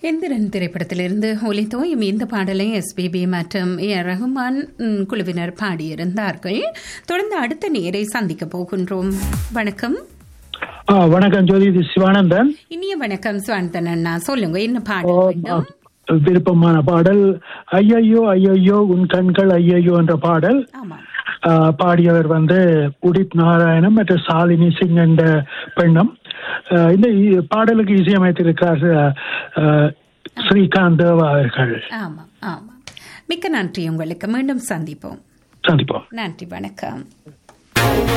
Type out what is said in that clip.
எந்திரன் திரைப்படத்திலிருந்து ஒலித்தோயும் இந்த பாடலை எஸ்பிபி மற்றும் ஏ ஆர் ரஹ்மான் ம், குழுவினர் பாடியிருந்தார்கள் தொடர்ந்து அடுத்த நேரை சந்திக்க போகின்றோம் வணக்கம் ஆ, வணக்கம் ஜோதி இது சிவானந்தன் இனிய வணக்கம் சுவாந்தன் அண்ணா சொல்லுங்க என்ன ஓ, பாடல் வேண்டும் ஆ, விருப்பமான பாடல் ஐயையோ ஐயையோ உன் கண்கள் ஐயையோ என்ற பாடல் ஆமா ஆ, பாடியவர் வந்து உடித் நாராயணன் மற்றும் சாலினி சிங் என்ற பெண்ணம் ஆ, இந்த இ- பாடலுக்கு இசையமைத்திருக்கிறார் ஆ, ஸ்ரீகாந்த் தேவா அவர்கள் ஆமா ஆமா மிக்க நன்றி உங்களுக்கு மீண்டும் சந்திப்போம் சந்திப்போம் நன்றி வணக்கம்